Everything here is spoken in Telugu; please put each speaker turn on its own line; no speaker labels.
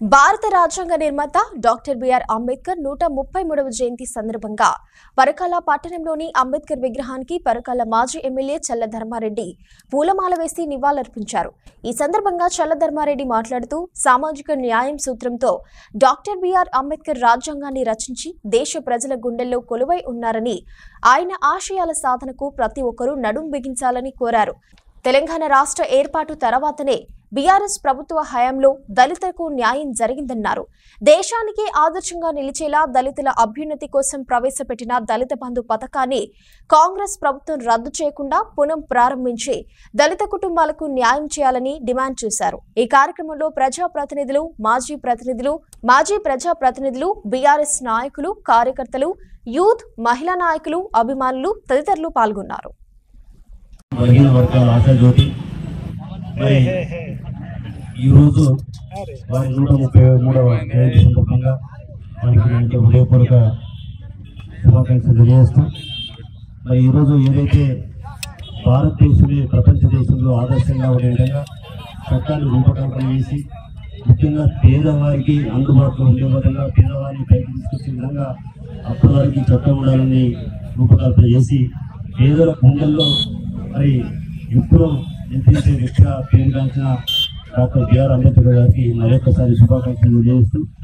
భారత రాజ్యాంగ నిర్మాత డాక్టర్ బిఆర్ అంబేద్కర్ నూట ముప్పై మూడవ జయంతి సందర్భంగా పరకాల పట్టణంలోని అంబేద్కర్ విగ్రహానికి పరకాల మాజీ ఎమ్మెల్యే చల్ల ధర్మారెడ్డి పూలమాల వేసి నివాళులర్పించారు ఈ సందర్భంగా చల్ల ధర్మారెడ్డి మాట్లాడుతూ సామాజిక న్యాయం సూత్రంతో డాక్టర్ బిఆర్ అంబేద్కర్ రాజ్యాంగాన్ని రచించి దేశ ప్రజల గుండెల్లో కొలువై ఉన్నారని ఆయన ఆశయాల సాధనకు ప్రతి ఒక్కరూ నడుం బిగించాలని కోరారు తెలంగాణ రాష్ట్ర ఏర్పాటు తర్వాతనే బీఆర్ఎస్ ప్రభుత్వ హయాంలో దళితులకు న్యాయం జరిగిందన్నారు దేశానికి ఆదర్శంగా నిలిచేలా దళితుల అభ్యున్నతి కోసం ప్రవేశపెట్టిన దళిత బంధు పథకాన్ని కాంగ్రెస్ ప్రభుత్వం రద్దు చేయకుండా పునః ప్రారంభించి దళిత కుటుంబాలకు న్యాయం చేయాలని డిమాండ్ చేశారు ఈ కార్యక్రమంలో ప్రజాప్రతినిధులు మాజీ ప్రతినిధులు మాజీ ప్రజాప్రతినిధులు బీఆర్ఎస్ నాయకులు కార్యకర్తలు యూత్ మహిళా నాయకులు అభిమానులు తదితరులు పాల్గొన్నారు
బలహీన వర్గాల ఆశాజ్యోతి మరి ఈరోజు వారి నూట ముప్పై మూడవ జయంతి సందర్భంగా వారికి ఎంతో హృదయపూర్వక శుభాకాంక్షలు తెలియజేస్తాం మరి ఈరోజు ఏదైతే భారతదేశమే ప్రపంచ దేశంలో ఆదర్శంగా ఉండే విధంగా చట్టాన్ని రూపకల్పన చేసి ముఖ్యంగా పేదవారికి అందుబాటులో ఉండే విధంగా పేదవారిని పైకి తీసుకొచ్చే విధంగా అప్పటి వారికి చట్టం ఉండాలని రూపకల్పన చేసి పేదల గుండెల్లో మరి ఎప్పుడూ నిద్రించే వ్యక్తిగా పేరుగాంచిన డాక్టర్ బిఆర్ అంబేద్కర్ గారికి మరొకసారి శుభాకాంక్షలు తెలియజేస్తూ